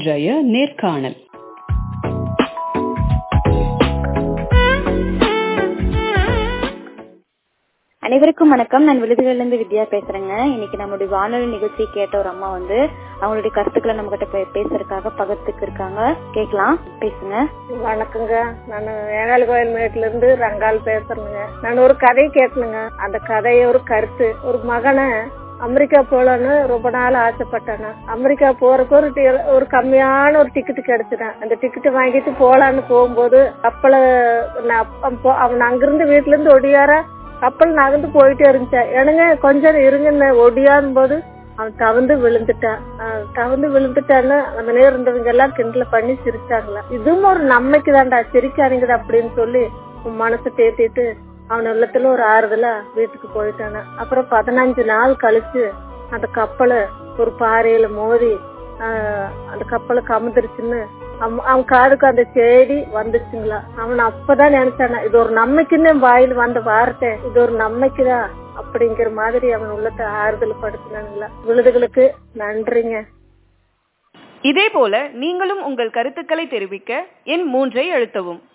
இன்றைய நேர்காணல் அனைவருக்கும் வணக்கம் நான் விழுதுகளிலிருந்து வித்யா பேசுறேங்க இன்னைக்கு நம்மளுடைய வானொலி நிகழ்ச்சி கேட்ட ஒரு அம்மா வந்து அவங்களுடைய கருத்துக்களை நம்ம கிட்ட பேசுறதுக்காக பக்கத்துக்கு இருக்காங்க கேட்கலாம் பேசுங்க வணக்கங்க நான் ஏகால் கோயில் மேட்ல இருந்து ரங்கால் பேசுறேங்க நான் ஒரு கதை கேட்கணுங்க அந்த கதைய ஒரு கருத்து ஒரு மகனை அமெரிக்கா போலன்னு ரொம்ப நாள் ஆசைப்பட்டானே அமெரிக்கா போறதுக்கு ஒரு டி- ஒரு கம்மியான ஒரு டிக்கெட் கிடைச்சிட்டேன் அந்த டிக்கெட் வாங்கிட்டு போலான்னு போகும்போது கப்பலை நான் அப்ப- போ- அவன் அங்கிருந்து வீட்டுல இருந்து ஒடியார கப்பல் நகர்ந்து போயிட்டே இருந்துச்சேன் எனக்கு கொஞ்சம் இருங்கன்னு ஒடியாரும் போது அவன் தவந்து விழுந்துட்டான் அஹ் தவந்து விழுந்துட்டான்னு அந்த நேரம் இருந்தவங்க எல்லாம் கிண்டல பண்ணி சிரிச்சாங்களா இதுவும் ஒரு நன்மைக்கு தான்டா சிரிக்காதீங்கடா அப்படின்னு சொல்லி உன் மனசை தேத்திட்டு அவன் உள்ளத்துல ஒரு ஆறுதலா வீட்டுக்கு போயிட்டானே அப்புறம் பதினஞ்சு நாள் கழிச்சு அந்த கப்பலை ஒரு பாறையில மோதி ஆஹ் அந்த கப்பலை கமுந்துருச்சுன்னு அவன் அவன் காதுக்கு அந்த செய்தி வந்துச்சுங்களா அவன் அப்பதான் நினைச்சானா இது ஒரு நன்மைக்குன்னு என் வாயில் வந்த வார்த்தை இது ஒரு நன்மைக்குதான் அப்படிங்கிற மாதிரி அவன் உள்ளத்தை ஆறுதல் படுத்தினானுங்களா விழுதுகளுக்கு நன்றிங்க இதேபோல நீங்களும் உங்கள் கருத்துக்களை தெரிவிக்க எண் மூன்றை அழுத்தவும்